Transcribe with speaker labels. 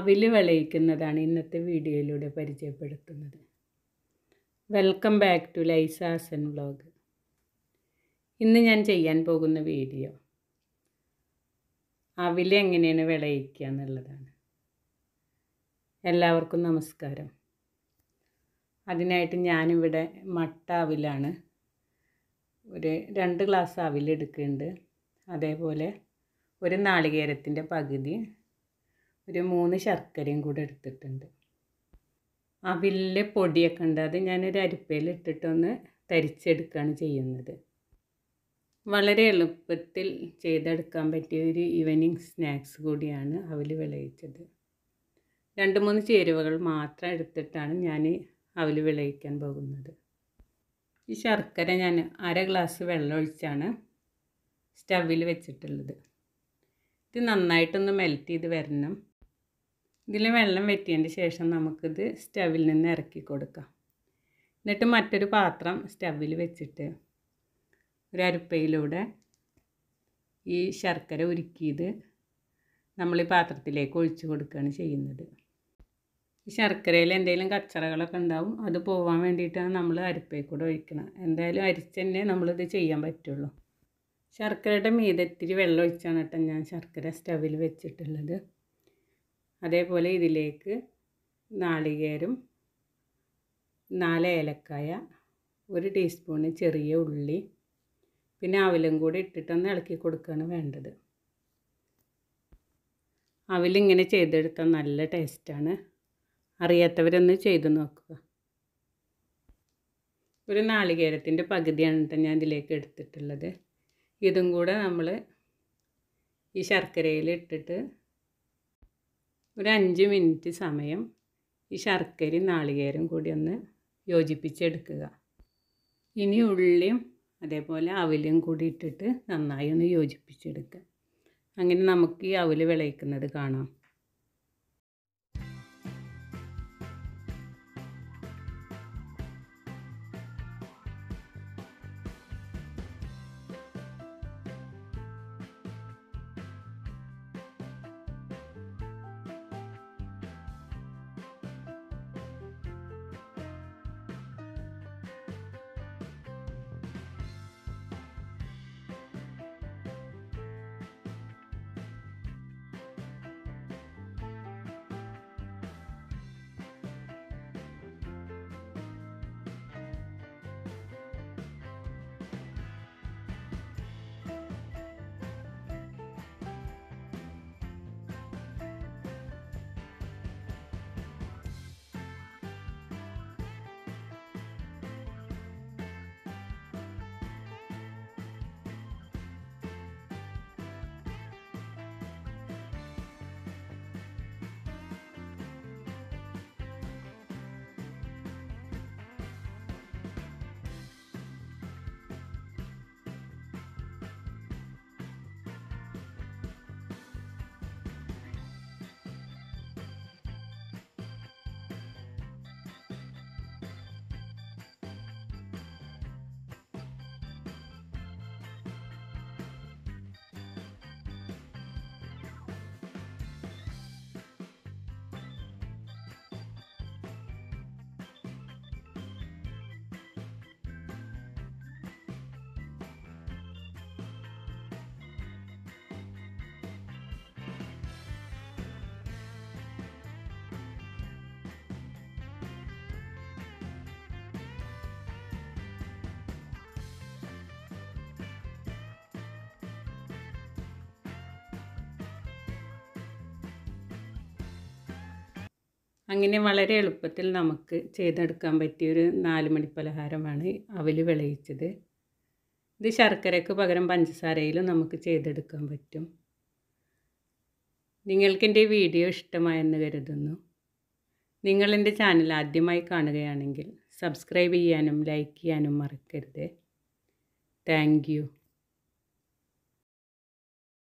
Speaker 1: അവിൽ വിളയിക്കുന്നതാണ് ഇന്നത്തെ വീഡിയോയിലൂടെ പരിചയപ്പെടുത്തുന്നത് വെൽക്കം ബാക്ക് ടു ലൈസാസൻ വ്ലോഗ് ഇന്ന് ഞാൻ ചെയ്യാൻ പോകുന്ന വീഡിയോ അവിൽ എങ്ങനെയാണ് വിളയിക്കുക എന്നുള്ളതാണ് എല്ലാവർക്കും നമസ്കാരം അതിനായിട്ട് ഞാനിവിടെ മട്ട അവിലാണ് ഒരു രണ്ട് ഗ്ലാസ് അവിലെടുക്കുന്നുണ്ട് അതേപോലെ ഒരു നാളികേരത്തിൻ്റെ പകുതി ഒരു മൂന്ന് ശർക്കരയും കൂടെ എടുത്തിട്ടുണ്ട് അവിലിലെ പൊടിയൊക്കെ ഉണ്ട് അത് ഞാനൊരു അരിപ്പയിൽ ഇട്ടിട്ടൊന്ന് തരിച്ചെടുക്കുകയാണ് ചെയ്യുന്നത് വളരെ എളുപ്പത്തിൽ ചെയ്തെടുക്കാൻ പറ്റിയ ഒരു ഈവനിങ് സ്നാക്സ് കൂടിയാണ് അവിൽ വിളയിച്ചത് രണ്ട് മൂന്ന് ചേരുവകൾ മാത്രം എടുത്തിട്ടാണ് ഞാൻ അവിൽ വിളയിക്കാൻ പോകുന്നത് ഈ ശർക്കര ഞാൻ അര ഗ്ലാസ് വെള്ളം ഒഴിച്ചാണ് സ്റ്റവിൽ വെച്ചിട്ടുള്ളത് ഇത് നന്നായിട്ടൊന്ന് മെൽറ്റ് ചെയ്ത് വരണം ഇതിൽ വെള്ളം വെറ്റിയതിൻ്റെ ശേഷം നമുക്കിത് സ്റ്റവിൽ നിന്ന് ഇറക്കി കൊടുക്കാം എന്നിട്ട് മറ്റൊരു പാത്രം സ്റ്റവിൽ വെച്ചിട്ട് ഒരു അരിപ്പയിലൂടെ ഈ ശർക്കര ഉരുക്കിയത് നമ്മൾ ഈ പാത്രത്തിലേക്ക് ഒഴിച്ചു കൊടുക്കുകയാണ് ചെയ്യുന്നത് ഈ ശർക്കരയിൽ എന്തെങ്കിലും കച്ചറകളൊക്കെ ഉണ്ടാവും അത് പോകാൻ വേണ്ടിയിട്ടാണ് നമ്മൾ അരിപ്പയിൽ കൂടെ ഒഴിക്കണം എന്തായാലും അരിച്ച് തന്നെ നമ്മളിത് ചെയ്യാൻ പറ്റുള്ളൂ ശർക്കരയുടെ മീതെ ഇത്തിരി വെള്ളം ഒഴിച്ചാണ് കേട്ടോ ഞാൻ ശർക്കര സ്റ്റവിൽ വെച്ചിട്ടുള്ളത് അതേപോലെ ഇതിലേക്ക് നാളികേരം നാല് ഏലക്കായ ഒരു ടീസ്പൂണ് ചെറിയ ഉള്ളി പിന്നെ അവിലും കൂടി ഇട്ടിട്ടൊന്ന് ഇളക്കി കൊടുക്കുകയാണ് വേണ്ടത് അവിലിങ്ങനെ ചെയ്തെടുത്താൽ നല്ല ടേസ്റ്റാണ് അറിയാത്തവരൊന്ന് ചെയ്ത് നോക്കുക ഒരു നാളികേരത്തിൻ്റെ പകുതിയാണ് കേട്ടോ ഞാൻ ഇതിലേക്ക് എടുത്തിട്ടുള്ളത് ഇതും കൂടെ നമ്മൾ ഈ ശർക്കരയിൽ ഇട്ടിട്ട് ഒരു അഞ്ച് മിനിറ്റ് സമയം ഈ ശർക്കരയും നാളികേരം കൂടി ഒന്ന് യോജിപ്പിച്ചെടുക്കുക ഇനി ഉള്ളിയും അതേപോലെ അവിലും കൂടി ഇട്ടിട്ട് നന്നായി ഒന്ന് യോജിപ്പിച്ചെടുക്കുക അങ്ങനെ നമുക്ക് ഈ അവൽ വിളയിക്കുന്നത് കാണാം അങ്ങനെ വളരെ എളുപ്പത്തിൽ നമുക്ക് ചെയ്തെടുക്കാൻ പറ്റിയൊരു നാല് മണി പലഹാരമാണ് അവൽ വിളയിച്ചത് ഇത് ശർക്കരയ്ക്ക് പകരം പഞ്ചസാരയിലും നമുക്ക് ചെയ്തെടുക്കാൻ പറ്റും നിങ്ങൾക്ക് എൻ്റെ വീഡിയോ ഇഷ്ടമായെന്ന് കരുതുന്നു നിങ്ങൾ എൻ്റെ ചാനൽ ആദ്യമായി കാണുകയാണെങ്കിൽ സബ്സ്ക്രൈബ് ചെയ്യാനും ലൈക്ക് ചെയ്യാനും മറക്കരുത് താങ്ക്